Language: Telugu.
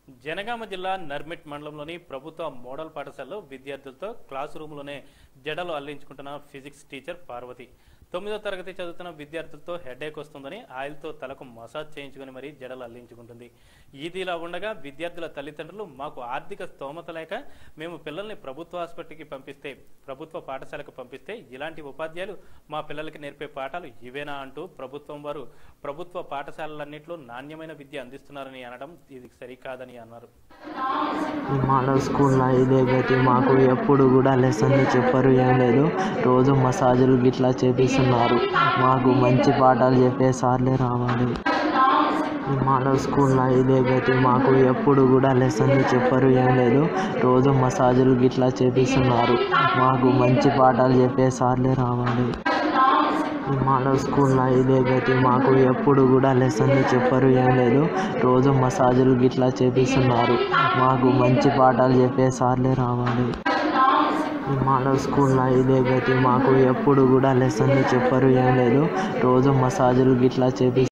జనగామ జిల్లా నర్మిట్ మండలంలోని ప్రభుత్వ మోడల్ పాఠశాలలో విద్యార్థులతో క్లాస్ రూమ్లోనే జడలు అల్లించుకుంటున్న ఫిజిక్స్ టీచర్ పార్వతి తొమ్మిదో తరగతి చదువుతున్న విద్యార్థులతో హెడేక్ వస్తుందని ఆయిల్తో తలకు మసాజ్ చేయించుకుని మరీ జడలు అల్లించుకుంటుంది ఈదిలా ఉండగా విద్యార్థుల తల్లిదండ్రులు మాకు ఆర్థిక స్తోమత లేక మేము పిల్లల్ని ప్రభుత్వ హాస్పిటల్కి పంపిస్తే ప్రభుత్వ పాఠశాలకు పంపిస్తే ఇలాంటి ఉపాధ్యాయులు మా పిల్లలకి నేర్పే పాఠాలు ఇవేనా అంటూ ప్రభుత్వం వారు ప్రభుత్వ పాఠశాలలన్నింటిలో నాణ్యమైన విద్య అందిస్తున్నారని అనడం ఇది సరికాదని అన్నారు ఈ మోడల్ స్కూల్లో ఇదే గతి మాకు ఎప్పుడు కూడా లెసన్లు చెప్పరు ఏం లేదు రోజు మసాజులు గిట్లా చేపిస్తున్నారు మాకు మంచి పాఠాలు చెప్పే సార్లే రావాలి ఈ మోడల్ స్కూల్లో ఇదే గతి మాకు ఎప్పుడు కూడా లెసన్లు చెప్పరు ఏం లేదు రోజు మసాజులు గిట్లా చేపిస్తున్నారు మాకు మంచి పాఠాలు చెప్పే సార్లే రావాలి ఈ మోడల్ స్కూల్లో ఇదే గతి మాకు ఎప్పుడు కూడా లెసన్లు చెప్పరు ఏం లేదు రోజు మసాజులు గిట్లా చేపిస్తున్నారు మాకు మంచి పాఠాలు చెప్పే సార్లే రావాలి ఈ మోడల్ స్కూల్లో ఇదే గతి మాకు ఎప్పుడు కూడా లెసన్లు చెప్పరు ఏం లేదు రోజు మసాజులు గిట్లా చేపి